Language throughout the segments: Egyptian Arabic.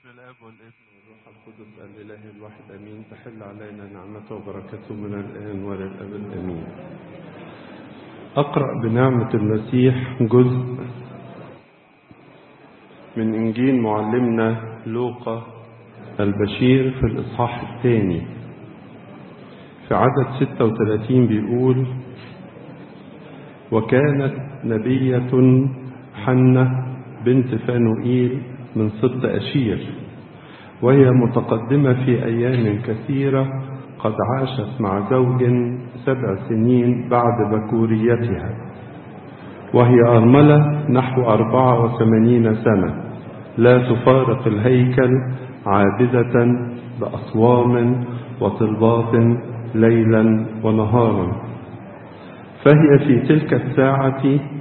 باسم الاب والابن والروح القدس الاله الواحد امين تحل علينا نعمته وبركته من الان وللابد امين اقرا بنعمه المسيح جزء من انجيل معلمنا لوقا البشير في الاصحاح الثاني في عدد 36 بيقول وكانت نبيه حنه بنت فانوئيل من سبط أشير وهي متقدمة في أيام كثيرة قد عاشت مع زوج سبع سنين بعد بكوريتها وهي أرملة نحو أربعة وثمانين سنة لا تفارق الهيكل عابدة بأصوام وطلبات ليلا ونهارا فهي في تلك الساعة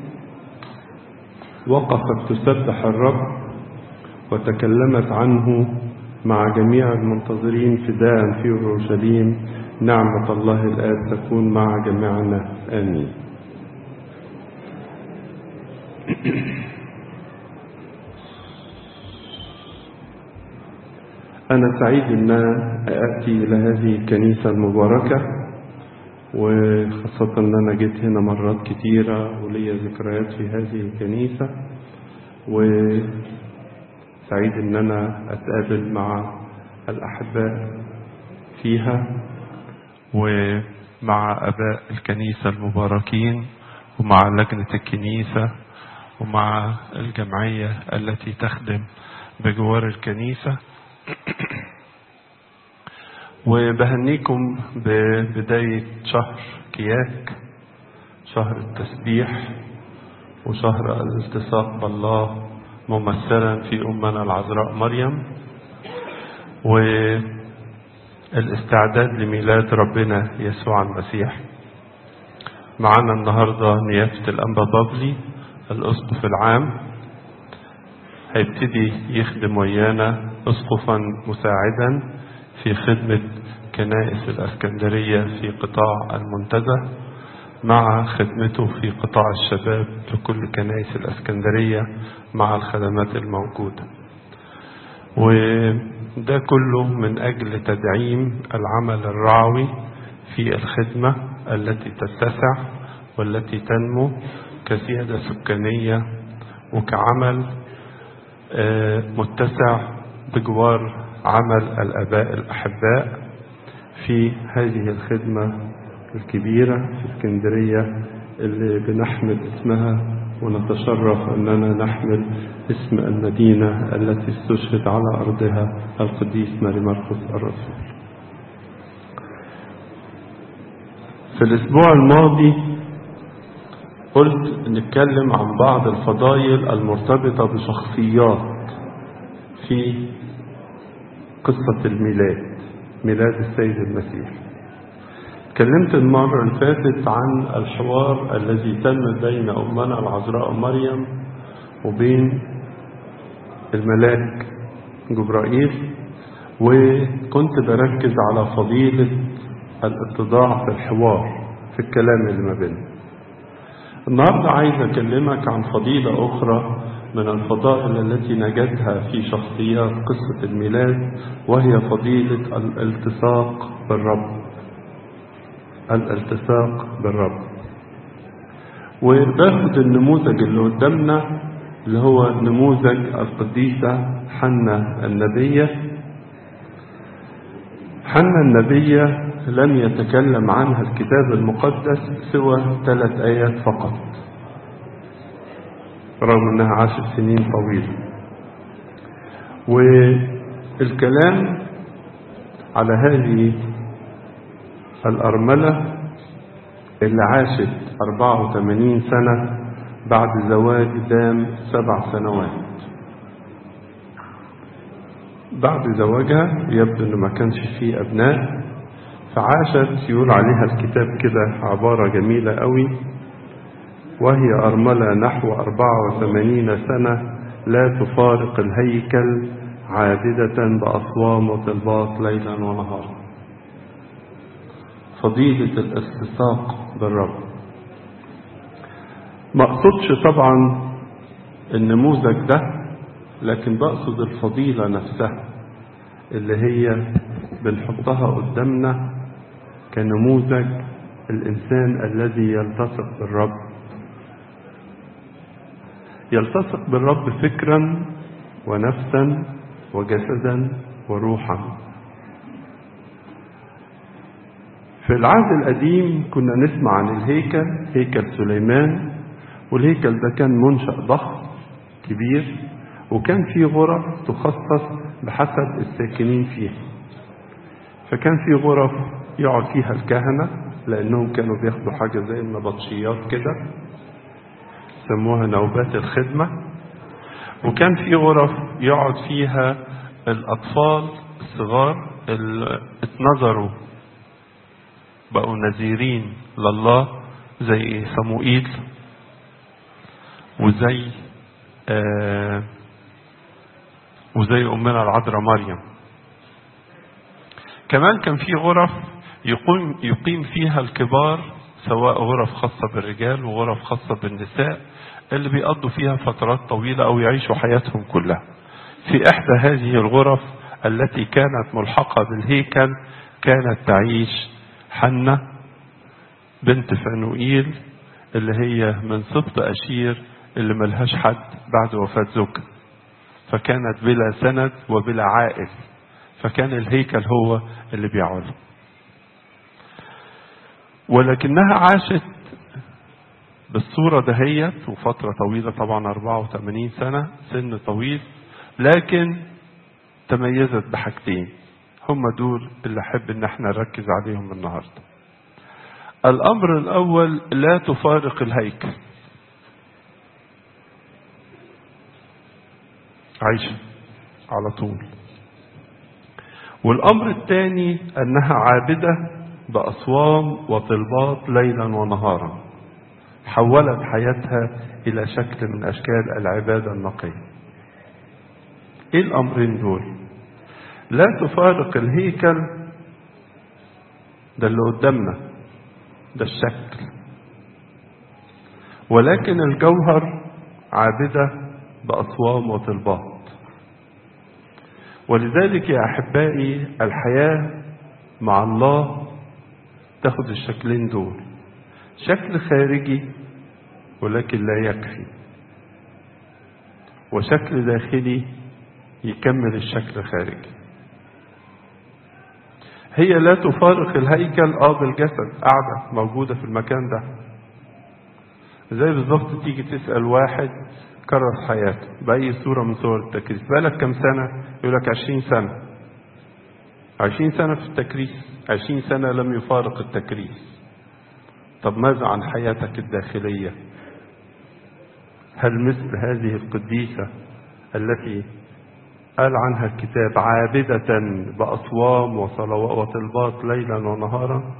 وقفت تسبح الرب وتكلمت عنه مع جميع المنتظرين فداء في اورشليم نعمه الله الاب تكون مع جميعنا امين انا سعيد ان اتي الى هذه الكنيسه المباركه وخاصه ان انا جيت هنا مرات كتيره وليا ذكريات في هذه الكنيسه و سعيد ان انا اتقابل مع الاحباء فيها ومع اباء الكنيسه المباركين ومع لجنه الكنيسه ومع الجمعيه التي تخدم بجوار الكنيسه وبهنيكم ببدايه شهر كياك شهر التسبيح وشهر الالتصاق بالله ممثلا في أمنا العذراء مريم والاستعداد لميلاد ربنا يسوع المسيح معنا النهاردة نيافة الأنبا بابلي الأسقف العام هيبتدي يخدم ويانا أسقفا مساعدا في خدمة كنائس الأسكندرية في قطاع المنتزه مع خدمته في قطاع الشباب في كل كنائس الأسكندرية مع الخدمات الموجودة وده كله من أجل تدعيم العمل الرعوي في الخدمة التي تتسع والتي تنمو كسيادة سكانية وكعمل متسع بجوار عمل الآباء الأحباء في هذه الخدمة الكبيرة في اسكندرية اللي بنحمل اسمها ونتشرف أننا نحمل اسم المدينة التي استشهد على أرضها القديس ماري مرقس الرسول في الأسبوع الماضي قلت نتكلم عن بعض الفضائل المرتبطة بشخصيات في قصة الميلاد ميلاد السيد المسيح اتكلمت المرة اللي فاتت عن الحوار الذي تم بين أمنا العذراء مريم وبين الملاك جبرائيل وكنت بركز على فضيلة الاتضاع في الحوار في الكلام اللي ما بيننا النهاردة عايز أكلمك عن فضيلة أخرى من الفضائل التي نجدها في شخصيات قصة الميلاد وهي فضيلة الالتصاق بالرب الالتصاق بالرب وباخد النموذج اللي قدامنا اللي هو نموذج القديسة حنة النبية حنة النبية لم يتكلم عنها الكتاب المقدس سوى ثلاث آيات فقط رغم أنها عاشت سنين طويلة والكلام على هذه الأرملة اللي عاشت 84 سنة بعد زواج دام سبع سنوات بعد زواجها يبدو أنه ما كانش فيه أبناء فعاشت يقول عليها الكتاب كده عبارة جميلة قوي وهي أرملة نحو 84 سنة لا تفارق الهيكل عابدة بأصوام وطلبات ليلا ونهارا فضيلة الالتصاق بالرب ما اقصدش طبعا النموذج ده لكن بقصد الفضيلة نفسها اللي هي بنحطها قدامنا كنموذج الإنسان الذي يلتصق بالرب يلتصق بالرب فكرا ونفسا وجسدا وروحا في العهد القديم كنا نسمع عن الهيكل هيكل سليمان والهيكل ده كان منشأ ضخم كبير وكان فيه غرف تخصص بحسب الساكنين فيها فكان في غرف يقعد فيها الكهنة لأنهم كانوا بياخدوا حاجة زي النبطشيات كده سموها نوبات الخدمة وكان في غرف يقعد فيها الأطفال الصغار اللي اتنظروا بقوا نذيرين لله زي صموئيل وزي آه وزي أمنا العذراء مريم كمان كان في غرف يقيم, يقيم فيها الكبار سواء غرف خاصة بالرجال وغرف خاصة بالنساء اللي بيقضوا فيها فترات طويلة أو يعيشوا حياتهم كلها في إحدى هذه الغرف التي كانت ملحقة بالهيكل كانت تعيش حنة بنت فنوئيل اللي هي من سبط أشير اللي ملهاش حد بعد وفاة زوجها فكانت بلا سند وبلا عائل فكان الهيكل هو اللي بيعول ولكنها عاشت بالصورة دهيت وفترة طويلة طبعا 84 سنة سن طويل لكن تميزت بحاجتين هم دول اللي أحب إن احنا نركز عليهم النهاردة الأمر الأول لا تفارق الهيكل عايشة على طول والأمر الثاني أنها عابدة بأصوام وطلبات ليلا ونهارا حولت حياتها إلى شكل من أشكال العبادة النقية إيه الأمرين دول لا تفارق الهيكل ده اللي قدامنا ده الشكل ولكن الجوهر عابدة بأصوام وطلبات ولذلك يا أحبائي الحياة مع الله تاخد الشكلين دول شكل خارجي ولكن لا يكفي وشكل داخلي يكمل الشكل الخارجي هي لا تفارق الهيكل اه بالجسد قاعدة موجودة في المكان ده زي بالظبط تيجي تسأل واحد كرس حياته بأي صورة من صور التكريس بقالك كم سنة يقول لك عشرين سنة عشرين سنة في التكريس عشرين سنة لم يفارق التكريس طب ماذا عن حياتك الداخلية هل مثل هذه القديسة التي قال عنها الكتاب عابدة بأصوام وصلوات وطلبات ليلا ونهارا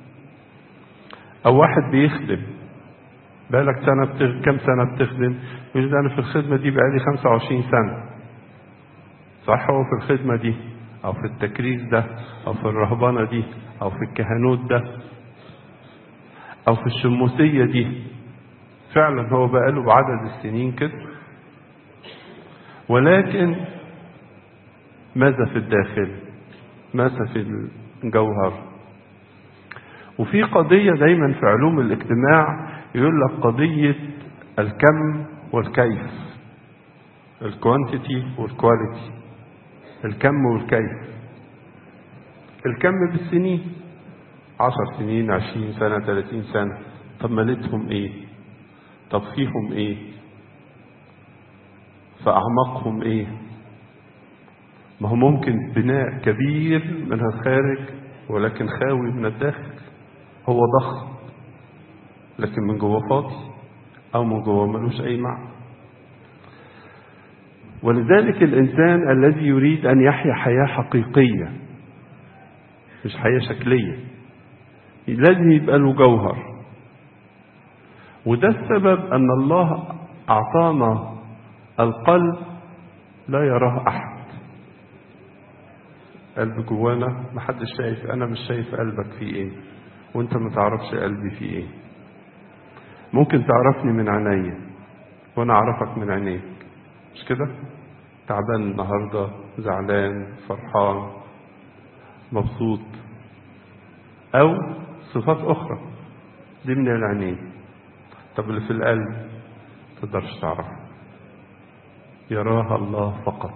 أو واحد بيخدم بقالك سنة بتخ... كم سنة بتخدم يقول أنا في الخدمة دي بقالي 25 سنة صح هو في الخدمة دي أو في التكريس ده أو في الرهبنة دي أو في الكهنوت ده أو في الشموسية دي فعلا هو بقاله بعدد السنين كده ولكن ماذا في الداخل ماذا في الجوهر وفي قضية دايما في علوم الاجتماع يقول لك قضية الكم والكيف الكوانتيتي والكواليتي الكم والكيف الكم بالسنين عشر سنين عشرين سنة ثلاثين سنة طب مالتهم ايه طب فيهم ايه فأعماقهم ايه ما هو ممكن بناء كبير من الخارج ولكن خاوي من الداخل هو ضخم لكن من جوه فاضي او من جوه ملوش اي معنى ولذلك الانسان الذي يريد ان يحيا حياه حقيقيه مش حياه شكليه لازم يبقى له جوهر وده السبب ان الله اعطانا القلب لا يراه احد قلب جوانا محدش شايف انا مش شايف قلبك فيه ايه وانت ما تعرفش قلبي فيه ايه ممكن تعرفني من عينيا وانا اعرفك من عينيك مش كده تعبان النهاردة زعلان فرحان مبسوط أو صفات أخرى دي من العينين طب اللي في القلب تقدرش تعرفها يراها الله فقط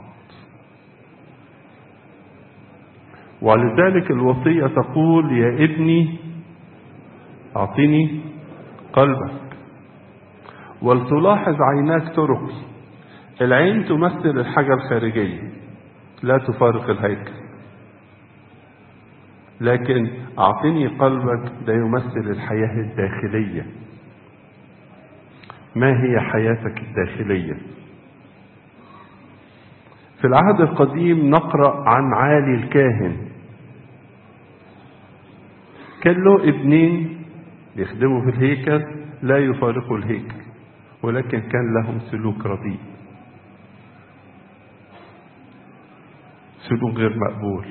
ولذلك الوصية تقول يا ابني أعطني قلبك ولتلاحظ عيناك طرقي العين تمثل الحاجة الخارجية لا تفارق الهيكل لكن أعطني قلبك ده يمثل الحياة الداخلية ما هي حياتك الداخلية في العهد القديم نقرأ عن عالي الكاهن كان له ابنين بيخدموا في الهيكل لا يفارقوا الهيكل ولكن كان لهم سلوك رديء سلوك غير مقبول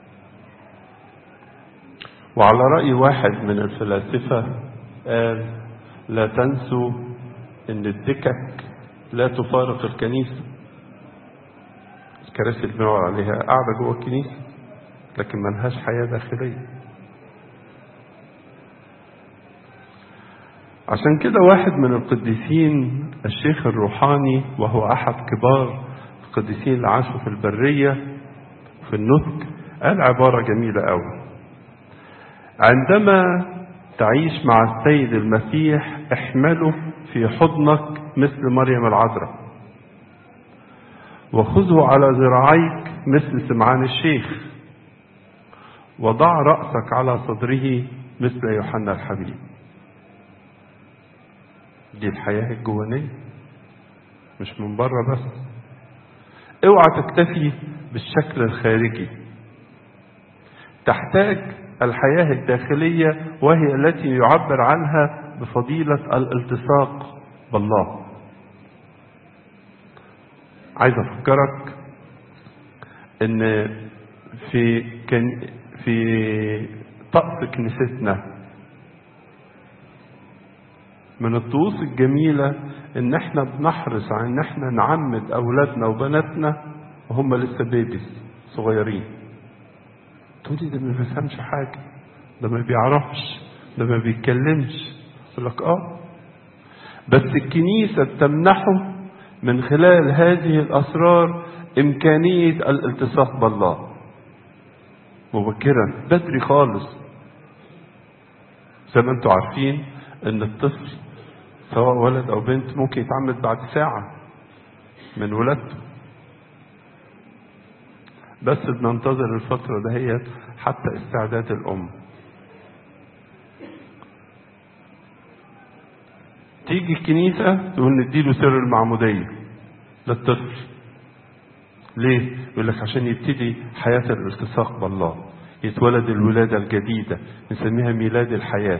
وعلى رأي واحد من الفلاسفة قال لا تنسوا ان الدكك لا تفارق الكنيسة الكراسي اللي بنقعد عليها قاعدة جوه الكنيسة لكن ملهاش حياة داخلية عشان كده واحد من القديسين الشيخ الروحاني وهو أحد كبار القديسين اللي عاشوا في البرية في النسك قال عبارة جميلة أوي عندما تعيش مع السيد المسيح احمله في حضنك مثل مريم العذراء وخذه على ذراعيك مثل سمعان الشيخ وضع رأسك على صدره مثل يوحنا الحبيب دي الحياة الجوانية مش من بره بس اوعى تكتفي بالشكل الخارجي تحتاج الحياة الداخلية وهي التي يعبر عنها بفضيلة الالتصاق بالله عايز افكرك ان في كان في طقس كنيستنا من الطقوس الجميلة ان احنا بنحرص على ان احنا نعمد اولادنا وبناتنا وهم لسه بيبيز صغيرين تقولي ده ما بيفهمش حاجة ده ما بيعرفش ده ما بيتكلمش يقول لك اه بس الكنيسة بتمنحه من خلال هذه الأسرار إمكانية الالتصاق بالله مبكرا بدري خالص زي ما انتم عارفين ان الطفل سواء ولد او بنت ممكن يتعمد بعد ساعة من ولادته بس بننتظر الفترة دهيت حتى استعداد الأم تيجي الكنيسة تقول نديله سر المعمودية للطفل ليه؟ يقول لك عشان يبتدي حياة الالتصاق بالله يتولد الولادة الجديدة نسميها ميلاد الحياة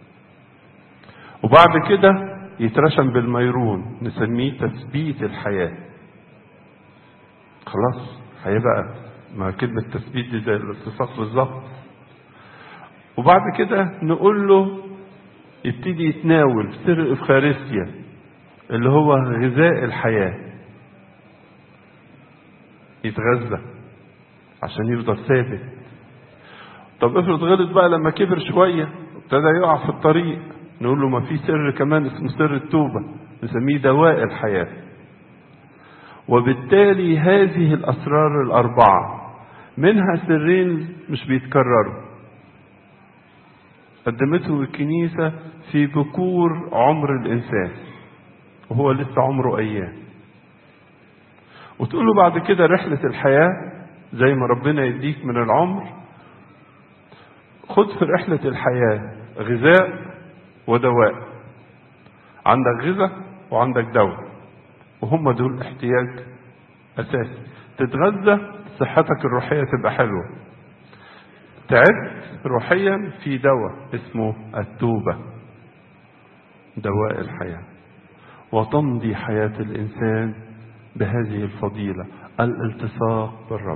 وبعد كده يترشم بالميرون نسميه تثبيت الحياة خلاص هيبقى ما كلمة تثبيت دي زي الالتصاق بالظبط وبعد كده نقول له يبتدي يتناول سر الإفخارستيا اللي هو غذاء الحياة يتغذى عشان يفضل ثابت طب افرض غلط بقى لما كبر شوية ابتدى يقع في الطريق نقول له ما في سر كمان اسمه سر التوبة نسميه دواء الحياة وبالتالي هذه الأسرار الأربعة منها سرين مش بيتكرروا قدمته الكنيسة في بكور عمر الإنسان وهو لسه عمره أيام وتقول له بعد كده رحلة الحياة زي ما ربنا يديك من العمر خد في رحلة الحياة غذاء ودواء عندك غذاء وعندك دواء وهم دول احتياج أساسي تتغذى صحتك الروحية تبقى حلوة تعبت روحيا في دواء اسمه التوبة دواء الحياة وتمضي حياة الإنسان بهذه الفضيلة الالتصاق بالرب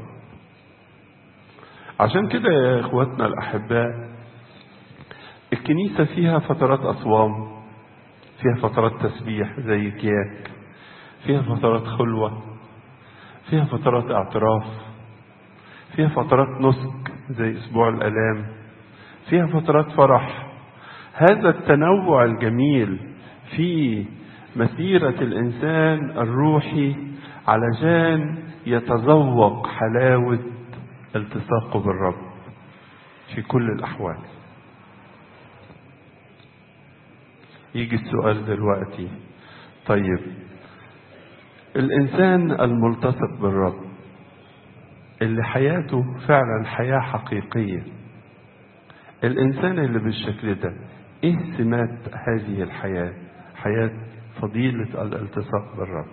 عشان كده يا إخواتنا الأحباء الكنيسة فيها فترات أصوام فيها فترات تسبيح زي كياك فيها فترات خلوة فيها فترات اعتراف فيها فترات نسك زي اسبوع الالام فيها فترات فرح هذا التنوع الجميل في مسيرة الإنسان الروحي علشان يتذوق حلاوة التصاقه بالرب في كل الأحوال يجي السؤال دلوقتي طيب الإنسان الملتصق بالرب اللي حياته فعلا حياة حقيقية الإنسان اللي بالشكل ده إيه سمات هذه الحياة حياة فضيلة الالتصاق بالرب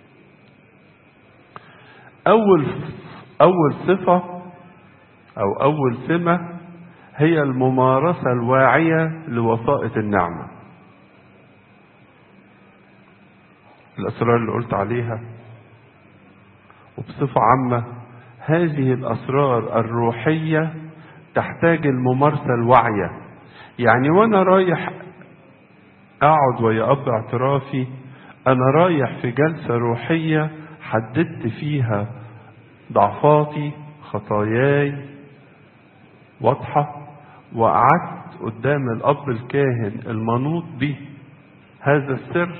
أول أول صفة أو أول سمة هي الممارسة الواعية لوسائط النعمة الأسرار اللي قلت عليها وبصفة عامة هذه الأسرار الروحية تحتاج الممارسة الواعية يعني وأنا رايح أقعد ويا أب اعترافي أنا رايح في جلسة روحية حددت فيها ضعفاتي خطاياي واضحة وقعدت قدام الأب الكاهن المنوط به هذا السر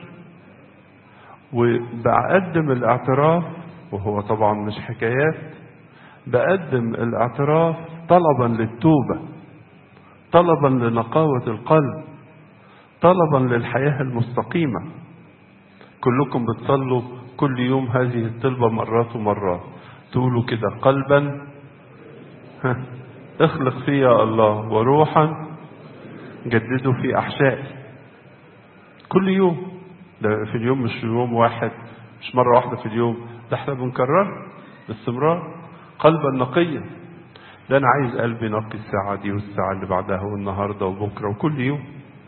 وبقدم الاعتراف وهو طبعا مش حكايات بقدم الاعتراف طلبا للتوبة طلبا لنقاوة القلب طلبا للحياة المستقيمة كلكم بتصلوا كل يوم هذه الطلبة مرات ومرات تقولوا كده قلبا ها اخلق فيا يا الله وروحا جدده في احشائي كل يوم ده في اليوم مش يوم واحد مش مرة واحدة في اليوم ده احنا بنكرر باستمرار قلبا نقيا ده انا عايز قلبي نقي الساعة دي والساعة اللي بعدها والنهاردة وبكرة وكل يوم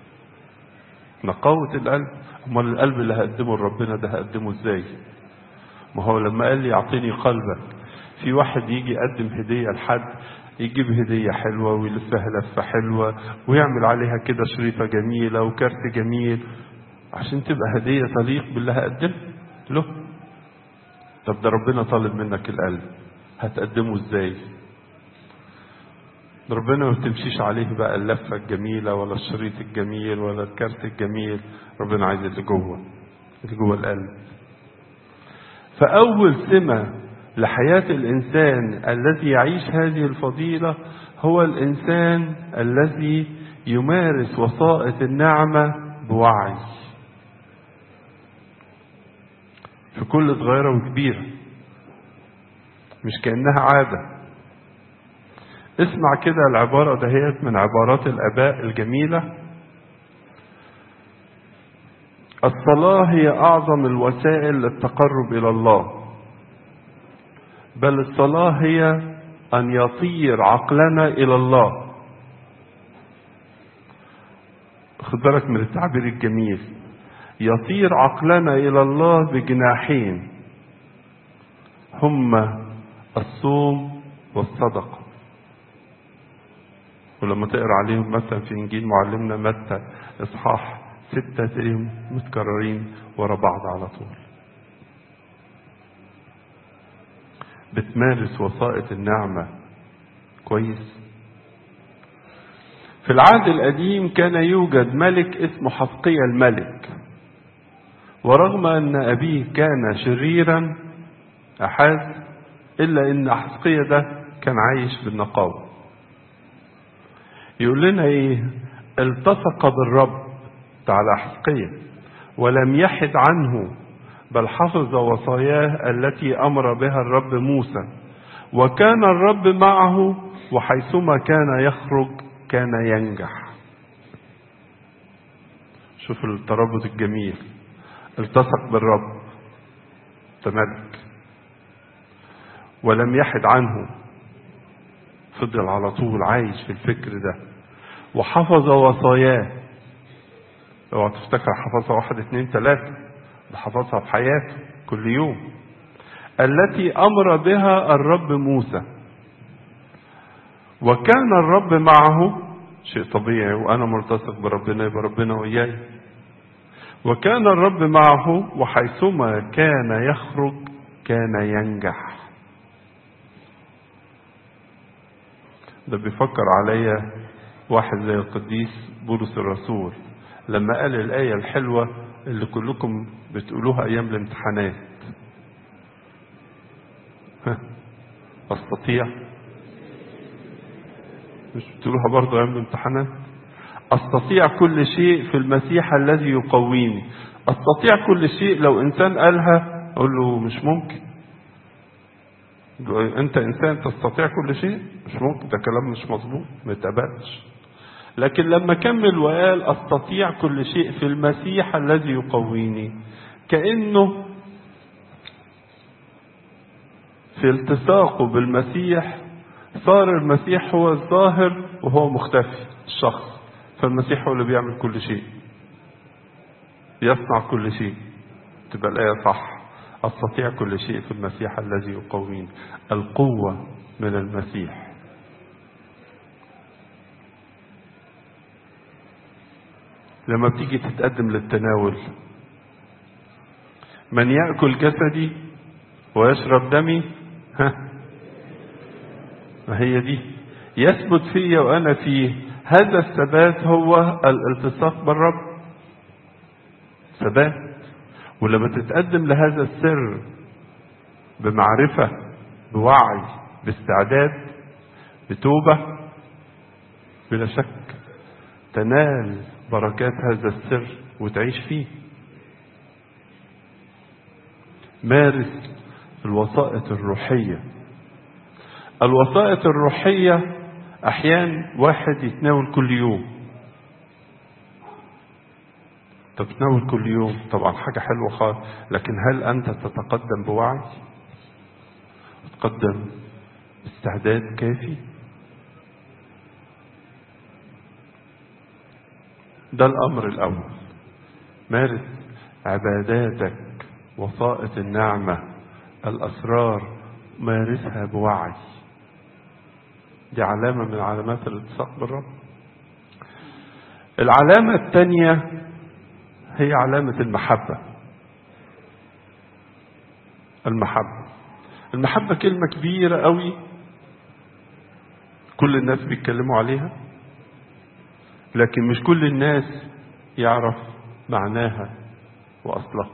نقاوة القلب امال القلب اللي هقدمه لربنا ده هقدمه ازاي ما هو لما قال لي اعطيني قلبك في واحد يجي يقدم هدية لحد يجيب هدية حلوة ويلفها لفة حلوة ويعمل عليها كده شريطة جميلة وكارت جميل عشان تبقى هدية تليق باللي هقدمه له طب ده ربنا طالب منك القلب هتقدمه ازاي ربنا ما بتمشيش عليه بقى اللفة الجميلة ولا الشريط الجميل ولا الكارت الجميل ربنا عايز اللي جوه اللي جوه القلب فأول سمة لحياة الإنسان الذي يعيش هذه الفضيلة هو الإنسان الذي يمارس وسائط النعمة بوعي في كل صغيرة وكبيرة مش كأنها عادة اسمع كده العبارة دهيت من عبارات الآباء الجميلة الصلاة هي أعظم الوسائل للتقرب إلى الله بل الصلاة هي أن يطير عقلنا إلى الله خد بالك من التعبير الجميل يطير عقلنا إلى الله بجناحين هما الصوم والصدقة ولما تقرا عليهم مثلا في انجيل معلمنا متى اصحاح ستة تلاقيهم متكررين ورا بعض على طول بتمارس وسائط النعمة كويس في العهد القديم كان يوجد ملك اسمه حفقية الملك ورغم أن أبيه كان شريرا أحاز إلا أن حفقية ده كان عايش بالنقاوة يقول لنا إيه التصق بالرب تعالى حفقية ولم يحد عنه بل حفظ وصاياه التي أمر بها الرب موسى وكان الرب معه وحيثما كان يخرج كان ينجح شوف الترابط الجميل التصق بالرب تملك ولم يحد عنه فضل على طول عايش في الفكر ده وحفظ وصاياه اوعى تفتكر حفظها واحد اتنين تلاتة ده حفظها في حياته كل يوم التي امر بها الرب موسى وكان الرب معه شيء طبيعي وانا ملتصق بربنا يبقى ربنا وياي وكان الرب معه وحيثما كان يخرج كان ينجح ده بيفكر عليا واحد زي القديس بولس الرسول لما قال الآية الحلوة اللي كلكم بتقولوها أيام الامتحانات أستطيع مش بتقولوها برضه أيام الامتحانات أستطيع كل شيء في المسيح الذي يقويني أستطيع كل شيء لو إنسان قالها أقول له مش ممكن أنت إنسان تستطيع كل شيء مش ممكن ده كلام مش مظبوط ما يتقبلش لكن لما كمل وقال أستطيع كل شيء في المسيح الذي يقويني كأنه في التصاقه بالمسيح صار المسيح هو الظاهر وهو مختفي الشخص فالمسيح هو اللي بيعمل كل شيء يصنع كل شيء تبقى الآية صح أستطيع كل شيء في المسيح الذي يقويني القوة من المسيح لما بتيجي تتقدم للتناول من يأكل جسدي ويشرب دمي ها ما هي دي يثبت فيا وأنا فيه هذا الثبات هو الالتصاق بالرب ثبات ولما تتقدم لهذا السر بمعرفة بوعي باستعداد بتوبة بلا شك تنال بركات هذا السر وتعيش فيه مارس الوسائط الروحية الوسائط الروحية أحيان واحد يتناول كل يوم طب تناول كل يوم طبعا حاجة حلوة خالص لكن هل أنت تتقدم بوعي تتقدم باستعداد كافي ده الأمر الأول مارس عباداتك وسائط النعمة الأسرار مارسها بوعي دي علامة من علامات الالتصاق بالرب العلامة الثانية هي علامة المحبة المحبة المحبة كلمة كبيرة قوي كل الناس بيتكلموا عليها لكن مش كل الناس يعرف معناها وأصلها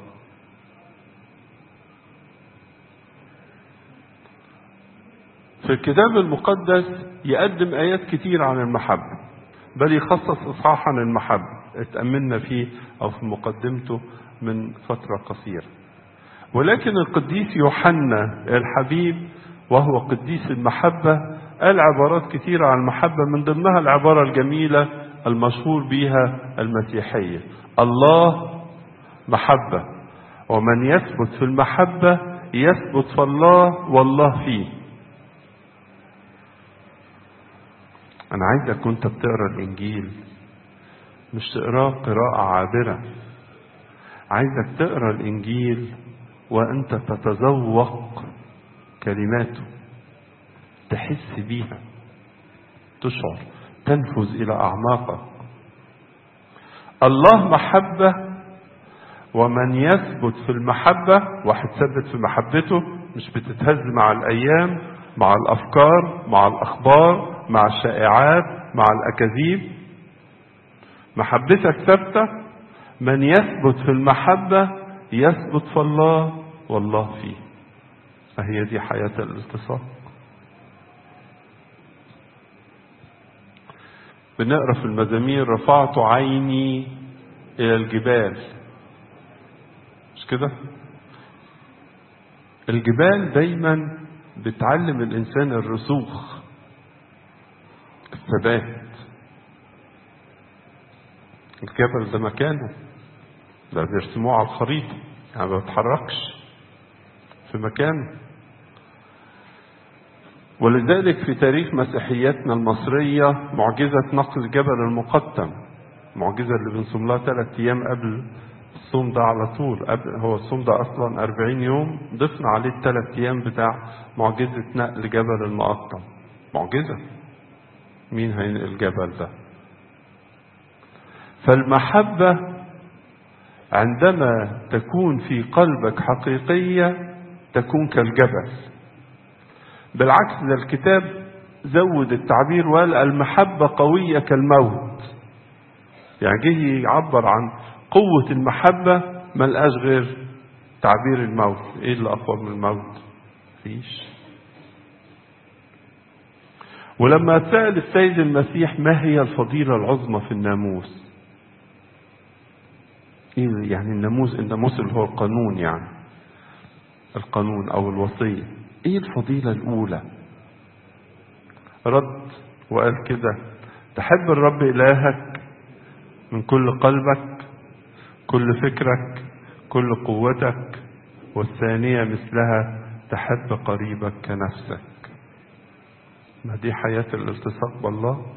في الكتاب المقدس يقدم آيات كتير عن المحبة بل يخصص إصحاح عن المحبة اتأملنا فيه أو في مقدمته من فترة قصيرة ولكن القديس يوحنا الحبيب وهو قديس المحبة قال عبارات كثيرة عن المحبة من ضمنها العبارة الجميلة المشهور بها المسيحية الله محبة ومن يثبت في المحبة يثبت في الله والله فيه أنا عايزك وأنت بتقرأ الإنجيل مش تقراه قراءة عابرة عايزك تقرأ الإنجيل وأنت تتذوق كلماته تحس بيها تشعر تنفذ إلى أعماقك الله محبة ومن يثبت في المحبة واحد ثبت في محبته مش بتتهز مع الأيام مع الأفكار مع الأخبار مع الشائعات مع الأكاذيب محبتك ثابتة من يثبت في المحبة يثبت في الله والله فيه فهي دي حياة الالتصاق بنقرا في المزامير رفعت عيني الى الجبال مش كده الجبال دايما بتعلم الانسان الرسوخ الثبات الجبل ده مكانه ده بيرسموه على الخريطة يعني ما بيتحركش في مكانه ولذلك في تاريخ مسيحيتنا المصرية معجزة نقل الجبل المقطم معجزة اللي بنصوم لها ثلاث أيام قبل الصوم ده على طول قبل هو الصوم ده أصلا أربعين يوم ضفنا عليه الثلاث أيام بتاع معجزة نقل جبل المقطم معجزة مين هينقل الجبل ده فالمحبة عندما تكون في قلبك حقيقية تكون كالجبل بالعكس ده الكتاب زود التعبير وقال المحبة قوية كالموت يعني جه يعبر عن قوة المحبة ملقاش غير تعبير الموت ايه اللي اقوى من الموت فيش ولما سأل السيد المسيح ما هي الفضيلة العظمى في الناموس ايه يعني الناموس الناموس اللي هو القانون يعني القانون او الوصية ايه الفضيلة الاولى رد وقال كده تحب الرب الهك من كل قلبك كل فكرك كل قوتك والثانية مثلها تحب قريبك كنفسك ما دي حياة الالتصاق بالله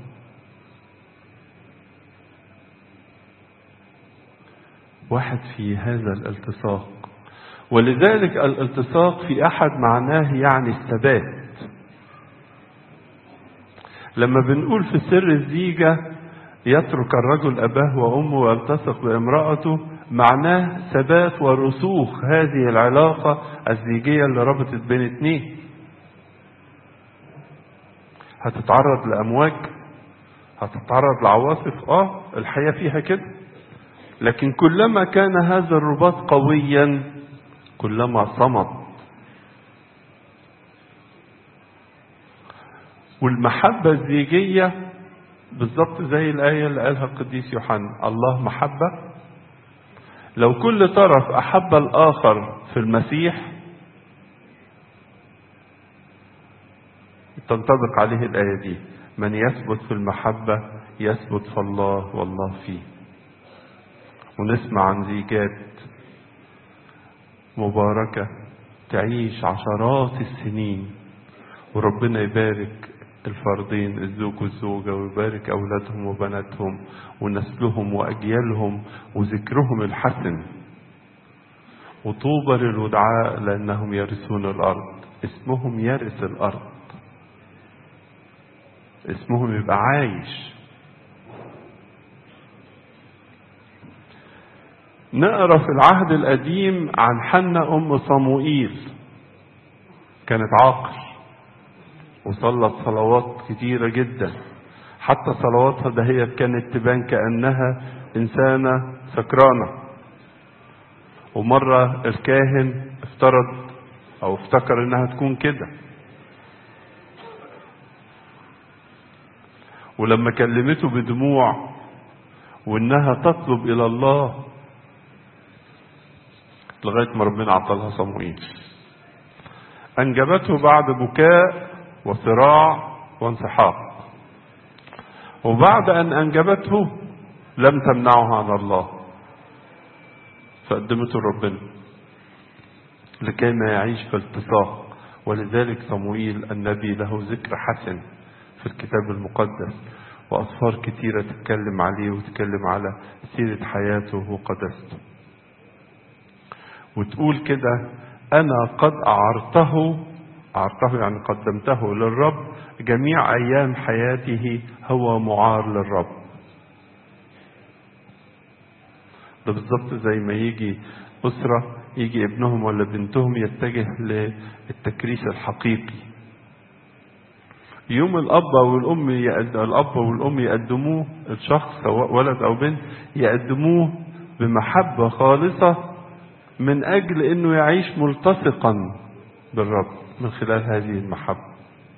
واحد في هذا الالتصاق ولذلك الالتصاق في أحد معناه يعني الثبات لما بنقول في سر الزيجة يترك الرجل أباه وأمه ويلتصق بامرأته معناه ثبات ورسوخ هذه العلاقة الزيجية اللي ربطت بين اتنين هتتعرض لأمواج هتتعرض لعواصف اه الحياة فيها كده لكن كلما كان هذا الرباط قويا كلما صمد والمحبة الزيجية بالظبط زي الآية اللي قالها القديس يوحنا الله محبة لو كل طرف أحب الآخر في المسيح تنطبق عليه الآية دي من يثبت في المحبة يثبت في الله والله فيه ونسمع عن زيجات مباركة تعيش عشرات السنين وربنا يبارك الفردين الزوج والزوجة ويبارك أولادهم وبناتهم ونسلهم وأجيالهم وذكرهم الحسن وطوبى للودعاء لأنهم يرثون الأرض اسمهم يرث الأرض اسمهم يبقى عايش نقرا في العهد القديم عن حنة أم صموئيل كانت عاقل وصلت صلوات كتيرة جدا حتى صلواتها ده هي كانت تبان كأنها إنسانة سكرانة ومرة الكاهن افترض أو افتكر إنها تكون كده ولما كلمته بدموع وإنها تطلب إلى الله لغاية ما ربنا عطلها صموئيل أنجبته بعد بكاء وصراع وانسحاق وبعد أن أنجبته لم تمنعه عن الله فقدمته لربنا لكي ما يعيش في التصاق ولذلك صموئيل النبي له ذكر حسن في الكتاب المقدس وأصفار كتيرة تتكلم عليه وتتكلم على سيرة حياته وقدسته وتقول كده أنا قد أعرته أعرته يعني قدمته للرب جميع أيام حياته هو معار للرب ده بالظبط زي ما يجي أسرة يجي ابنهم ولا بنتهم يتجه للتكريس الحقيقي يوم الأب والأم يقد... الأب والأم يقدموه الشخص سواء ولد أو بنت يقدموه بمحبة خالصة من أجل أنه يعيش ملتصقا بالرب من خلال هذه المحبة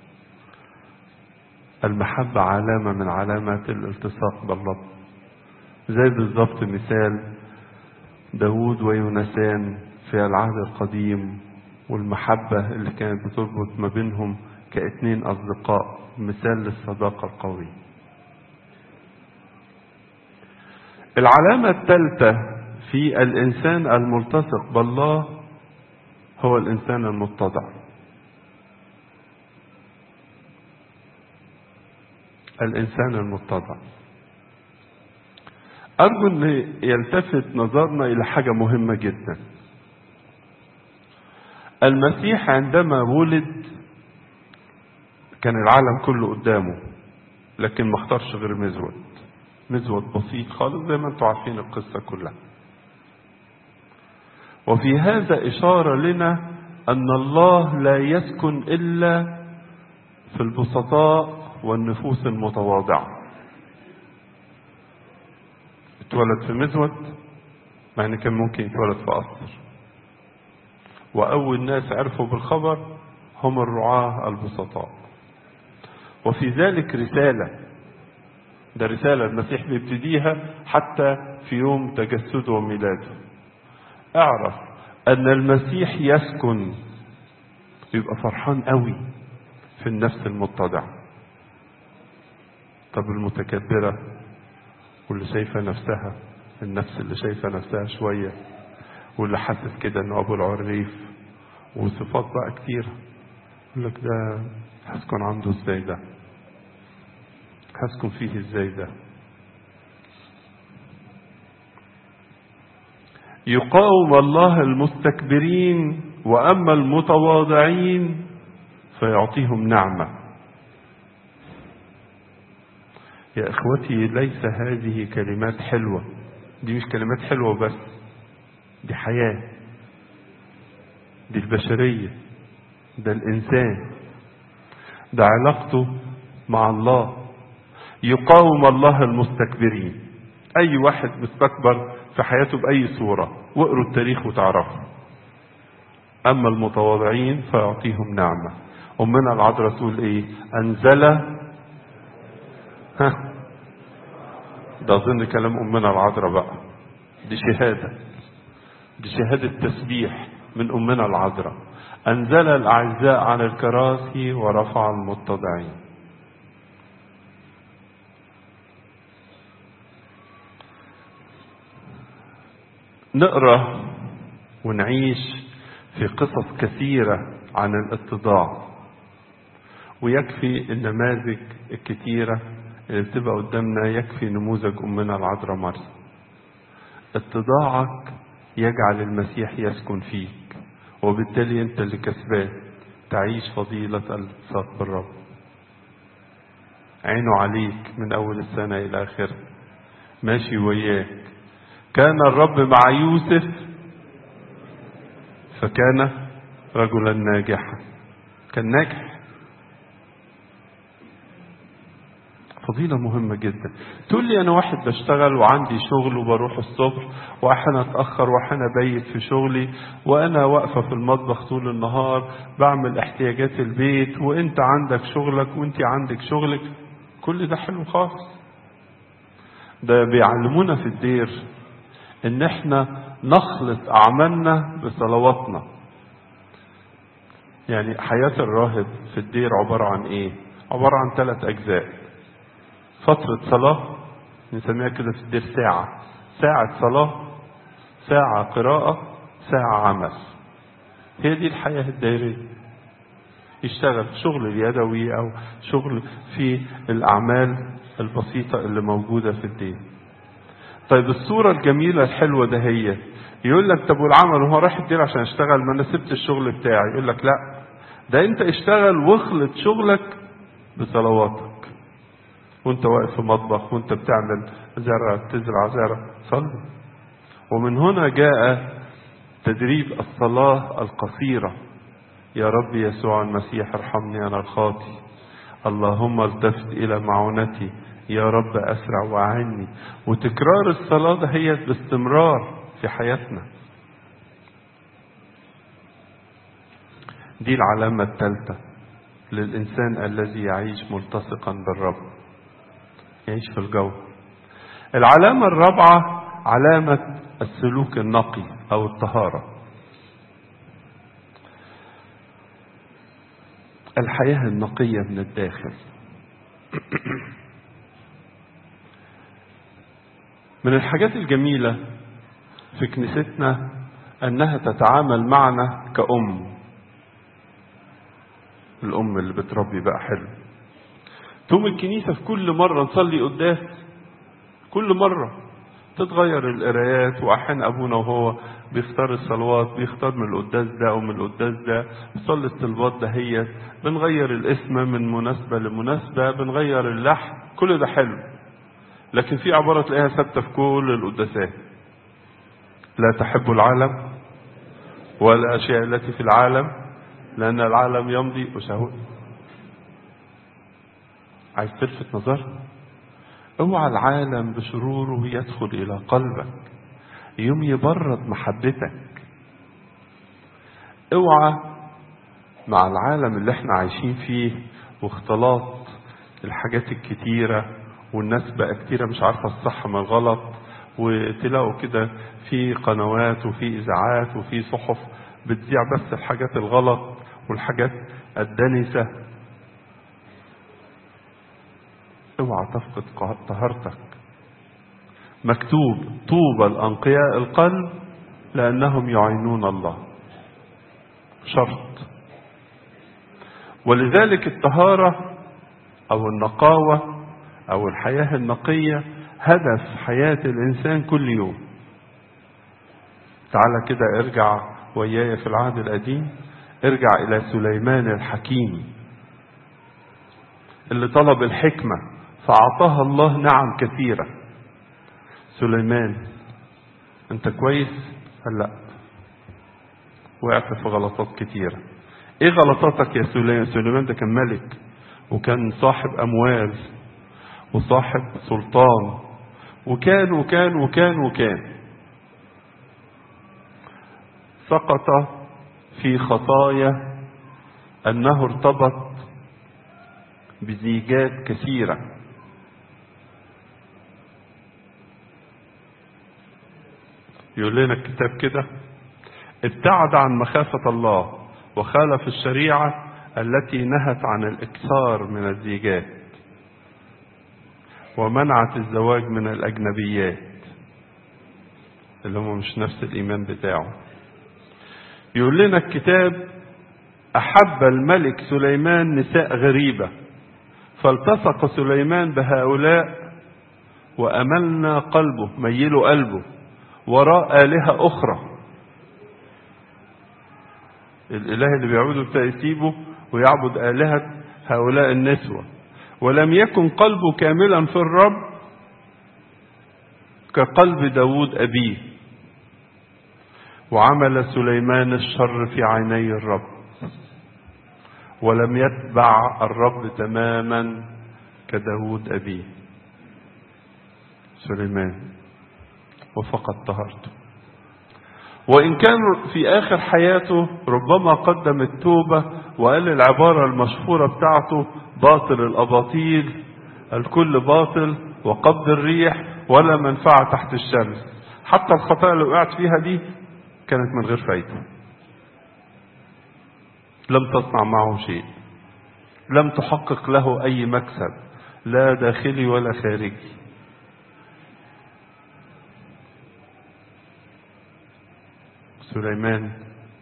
المحبة علامة من علامات الالتصاق بالرب زي بالظبط مثال داود ويونسان في العهد القديم والمحبة اللي كانت بتربط ما بينهم كاتنين أصدقاء مثال للصداقة القوية العلامة الثالثة في الإنسان الملتصق بالله هو الإنسان المتضع الإنسان المتضع أرجو أن يلتفت نظرنا إلى حاجة مهمة جدا المسيح عندما ولد كان العالم كله قدامه لكن ما اختارش غير مزود مزود بسيط خالص زي ما انتم عارفين القصة كلها وفي هذا إشارة لنا أن الله لا يسكن إلا في البسطاء والنفوس المتواضعة اتولد في مزود مع ان كان ممكن يتولد في قصر وأول ناس عرفوا بالخبر هم الرعاة البسطاء وفي ذلك رسالة ده رسالة المسيح بيبتديها حتى في يوم تجسده وميلاده اعرف أن المسيح يسكن يبقى فرحان قوي في النفس المتضعة طب المتكبرة واللي شايفة نفسها النفس اللي شايفة نفسها شوية واللي حاسس كده انه ابو العريف وصفات بقى كتير يقول لك ده هسكن عنده ازاي ده هسكن فيه ازاي ده يقاوم الله المستكبرين واما المتواضعين فيعطيهم نعمه يا اخوتي ليس هذه كلمات حلوه دي مش كلمات حلوه بس دي حياه دي البشريه ده الانسان ده علاقته مع الله يقاوم الله المستكبرين اي واحد مستكبر في حياته باي صوره واقروا التاريخ وتعرفوا اما المتواضعين فيعطيهم نعمه امنا العذراء تقول ايه انزل ها ده اظن كلام امنا العذراء بقى دي شهاده دي شهاده تسبيح من امنا العذراء انزل الاعزاء عن الكراسي ورفع المتضعين نقرا ونعيش في قصص كثيره عن الاتضاع ويكفي النماذج الكثيره اللي بتبقى قدامنا يكفي نموذج امنا العذراء مريم اتضاعك يجعل المسيح يسكن فيك وبالتالي انت اللي كسبان تعيش فضيلة الالتصاق بالرب عينه عليك من اول السنة الى اخرها ماشي وياك كان الرب مع يوسف فكان رجلا ناجحا كان ناجح فضيلة مهمة جدا تقول لي أنا واحد بشتغل وعندي شغل وبروح الصبح وأحيانا أتأخر وأحيانا بيت في شغلي وأنا واقفة في المطبخ طول النهار بعمل احتياجات البيت وأنت عندك شغلك وأنت عندك شغلك كل ده حلو خالص ده بيعلمونا في الدير إن إحنا نخلط أعمالنا بصلواتنا يعني حياة الراهب في الدير عبارة عن إيه؟ عبارة عن ثلاث أجزاء فترة صلاة نسميها كده في الدير ساعة ساعة صلاة ساعة قراءة ساعة عمل هي دي الحياة الدائرية يشتغل شغل اليدوي أو شغل في الأعمال البسيطة اللي موجودة في الدين طيب الصورة الجميلة الحلوة ده هي يقول لك طب والعمل وهو رايح الدير عشان اشتغل ما انا سبت الشغل بتاعي يقول لك لا ده انت اشتغل واخلط شغلك بصلواتك وانت واقف في مطبخ وانت بتعمل زرع بتزرع زرع صلي ومن هنا جاء تدريب الصلاة القصيرة يا رب يسوع المسيح ارحمني أنا الخاطي اللهم التفت إلى معونتي يا رب أسرع وأعني وتكرار الصلاة ده هي باستمرار في حياتنا دي العلامة الثالثة للإنسان الذي يعيش ملتصقا بالرب يعيش في الجو العلامة الرابعة علامة السلوك النقي أو الطهارة الحياة النقية من الداخل من الحاجات الجميلة في كنيستنا أنها تتعامل معنا كأم الأم اللي بتربي بقى حلو تقوم الكنيسة في كل مرة نصلي قداس كل مرة تتغير القرايات وأحيانا أبونا وهو بيختار الصلوات بيختار من القداس ده أو من القداس ده نصلي الطلبات ده هي بنغير الاسم من مناسبة لمناسبة بنغير اللحن كل ده حلو لكن في عبارة تلاقيها ثابتة في كل القداسات لا تحب العالم والأشياء التي في العالم لأن العالم يمضي وشهوة عايز تلفت نظر اوعى العالم بشروره يدخل إلى قلبك يوم يبرد محبتك اوعى مع العالم اللي احنا عايشين فيه واختلاط الحاجات الكتيرة والناس بقى كتيرة مش عارفة الصح من الغلط وتلاقوا كده في قنوات وفي إذاعات وفي صحف بتذيع بس الحاجات الغلط والحاجات الدنسة اوعى تفقد طهارتك مكتوب طوبى الأنقياء القلب لأنهم يعينون الله شرط ولذلك الطهارة أو النقاوة أو الحياة النقية هدف حياة الإنسان كل يوم تعالى كده ارجع وياي في العهد القديم ارجع إلى سليمان الحكيم اللي طلب الحكمة فأعطاها الله نعم كثيرة سليمان انت كويس قال لا وقعت في غلطات كتيرة ايه غلطاتك يا سليمان سليمان ده كان ملك وكان صاحب اموال وصاحب سلطان وكان وكان وكان وكان سقط في خطايا انه ارتبط بزيجات كثيره يقول لنا الكتاب كده ابتعد عن مخافة الله وخالف الشريعة التي نهت عن الإكثار من الزيجات ومنعت الزواج من الأجنبيات اللي هم مش نفس الإيمان بتاعه يقول لنا الكتاب أحب الملك سليمان نساء غريبة فالتصق سليمان بهؤلاء وأملنا قلبه ميلوا قلبه وراء آلهة أخرى الإله اللي بيعبده ابتدى يسيبه ويعبد آلهة هؤلاء النسوة ولم يكن قلبه كاملا في الرب كقلب داود أبيه وعمل سليمان الشر في عيني الرب ولم يتبع الرب تماما كداود أبيه سليمان وفقد طهارته وإن كان في آخر حياته ربما قدم التوبة وقال العبارة المشهورة بتاعته باطل الأباطيل الكل باطل وقبض الريح ولا منفعة تحت الشمس حتى الخطايا اللي وقعت فيها دي كانت من غير فايدة لم تصنع معه شيء لم تحقق له أي مكسب لا داخلي ولا خارجي سليمان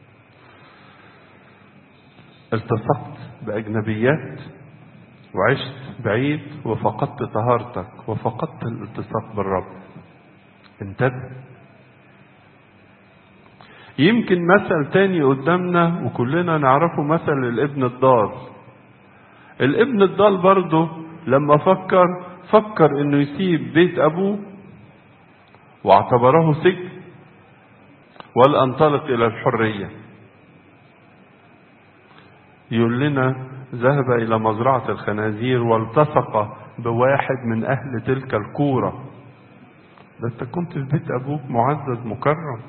التصقت بأجنبيات وعشت بعيد وفقدت طهارتك وفقدت الالتصاق بالرب انتبه يمكن مثل تاني قدامنا وكلنا نعرفه مثل الابن الضال الابن الضال برضه لما فكر فكر انه يسيب بيت ابوه واعتبره سجن ولأنطلق إلى الحرية يقول لنا ذهب إلى مزرعة الخنازير والتصق بواحد من أهل تلك الكورة ده أنت كنت في بيت أبوك معزز مكرم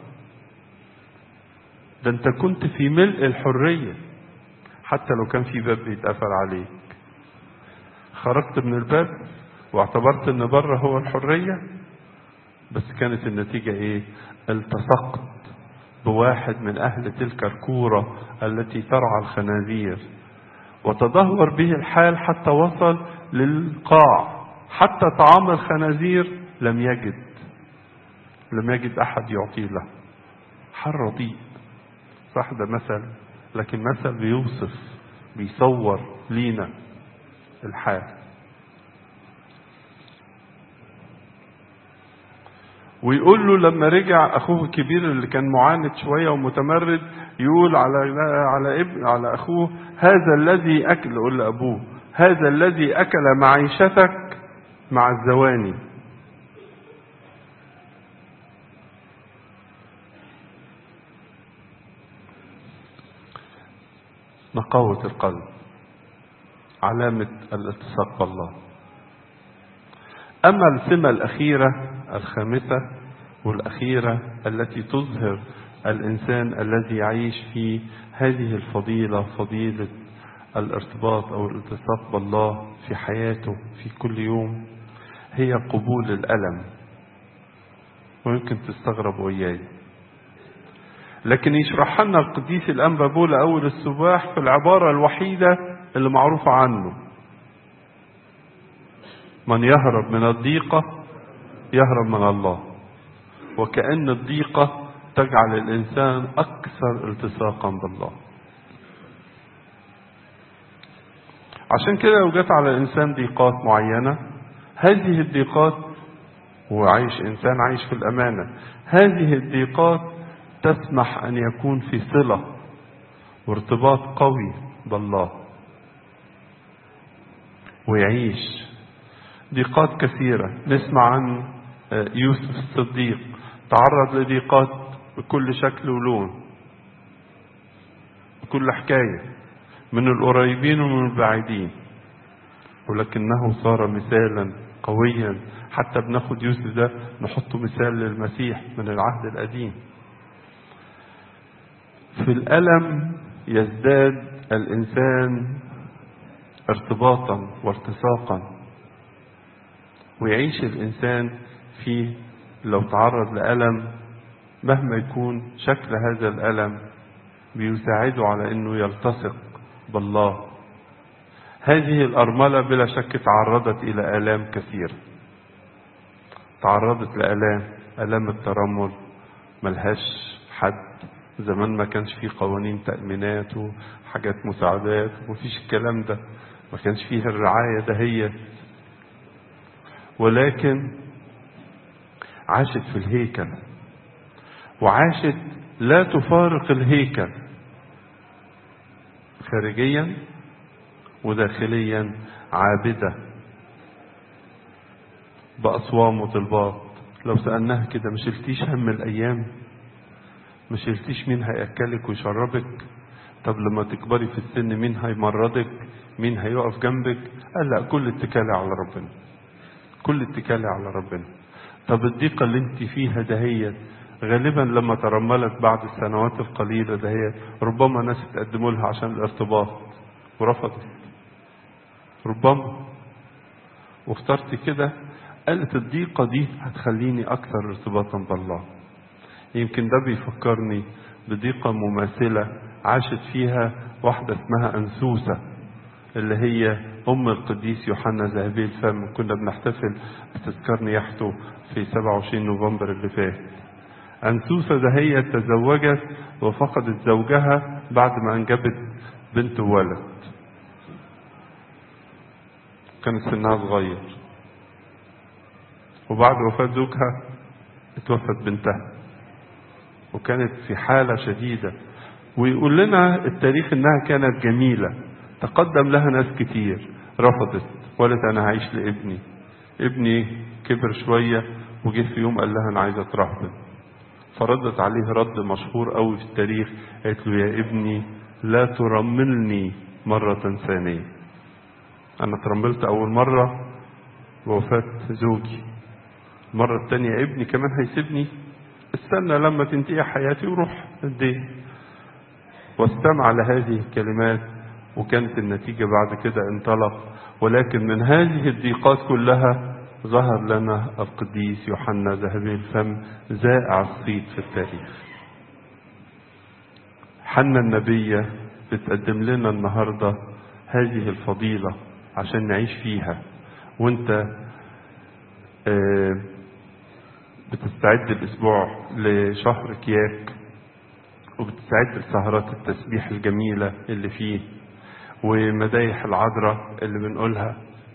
ده أنت كنت في ملء الحرية حتى لو كان في باب بيتقفل عليك خرجت من الباب واعتبرت ان بره هو الحرية بس كانت النتيجة ايه التصقت بواحد من أهل تلك الكورة التي ترعى الخنازير وتدهور به الحال حتى وصل للقاع حتى طعام الخنازير لم يجد لم يجد أحد يعطيه له حر رديء صح ده مثل لكن مثل بيوصف بيصور لينا الحال ويقول له لما رجع اخوه الكبير اللي كان معاند شويه ومتمرد يقول على على ابن على اخوه هذا الذي اكل يقول لابوه هذا الذي اكل معيشتك مع الزواني نقاوة القلب علامة الالتصاق بالله أما السمة الأخيرة الخامسة والأخيرة التي تظهر الإنسان الذي يعيش في هذه الفضيلة فضيلة الارتباط أو الالتصاق بالله في حياته في كل يوم هي قبول الألم ويمكن تستغرب وياي لكن يشرح لنا القديس الأنبا بولا أول السباح في العبارة الوحيدة اللي معروفة عنه من يهرب من الضيقة يهرب من الله وكأن الضيقة تجعل الإنسان أكثر التصاقا بالله عشان كده لو جت على الإنسان ضيقات معينة هذه الضيقات هو عايش إنسان عايش في الأمانة هذه الضيقات تسمح أن يكون في صلة وارتباط قوي بالله ويعيش ضيقات كثيرة نسمع عن يوسف الصديق تعرض لضيقات بكل شكل ولون بكل حكاية من القريبين ومن البعيدين ولكنه صار مثالا قويا حتى بناخد يوسف ده نحطه مثال للمسيح من العهد القديم في الألم يزداد الإنسان ارتباطا وارتساقا ويعيش الإنسان في لو تعرض لألم مهما يكون شكل هذا الألم بيساعده على أنه يلتصق بالله هذه الأرملة بلا شك تعرضت إلى آلام كثيرة تعرضت لآلام آلام الترمل ملهاش حد زمان ما كانش فيه قوانين تأمينات وحاجات مساعدات ومفيش الكلام ده ما كانش فيه الرعاية دهيت ولكن عاشت في الهيكل وعاشت لا تفارق الهيكل خارجيا وداخليا عابدة بأصوام وطلبات لو سألناها كده ما شلتيش هم الأيام ما شلتيش مين هيأكلك ويشربك طب لما تكبري في السن مين هيمرضك مين هيقف جنبك قال لا كل اتكالي على ربنا كل اتكالي على ربنا طب الضيقة اللي انت فيها دهيت غالبا لما ترملت بعد السنوات القليلة دهيت ربما ناس تقدموا لها عشان الارتباط ورفضت ربما واخترت كده قالت الضيقة دي هتخليني أكثر ارتباطا بالله يمكن ده بيفكرني بضيقة مماثلة عاشت فيها واحدة اسمها أنسوسة اللي هي أم القديس يوحنا ذهبي الفم كنا بنحتفل بتذكار نياحته في 27 نوفمبر اللي فات أنسوسة ده هي تزوجت وفقدت زوجها بعد ما أنجبت بنت وولد كان سنها صغير وبعد وفاة زوجها اتوفت بنتها وكانت في حالة شديدة ويقول لنا التاريخ انها كانت جميلة تقدم لها ناس كتير رفضت قالت انا هعيش لابني ابني كبر شوية وجه في يوم قال لها انا عايزة اترهبن فردت عليه رد مشهور قوي في التاريخ قالت له يا ابني لا ترملني مرة ثانية انا ترملت اول مرة بوفاة زوجي المرة التانية ابني كمان هيسيبني استنى لما تنتهي حياتي وروح الدين واستمع لهذه الكلمات وكانت النتيجة بعد كده انطلق ولكن من هذه الضيقات كلها ظهر لنا القديس يوحنا ذهبي الفم زائع الصيت في التاريخ حنا النبية بتقدم لنا النهاردة هذه الفضيلة عشان نعيش فيها وانت اه بتستعد الاسبوع لشهر كياك وبتستعد لسهرات التسبيح الجميلة اللي فيه ومدايح العذراء اللي بنقولها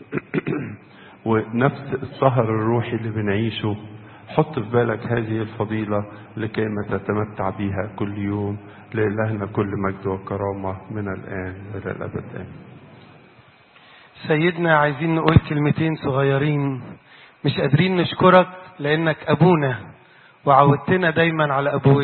ونفس السهر الروحي اللي بنعيشه حط في بالك هذه الفضيلة لكي ما تتمتع بها كل يوم لإلهنا كل مجد وكرامة من الآن إلى الأبد آمين سيدنا عايزين نقول كلمتين صغيرين مش قادرين نشكرك لأنك أبونا وعودتنا دايما على أبوية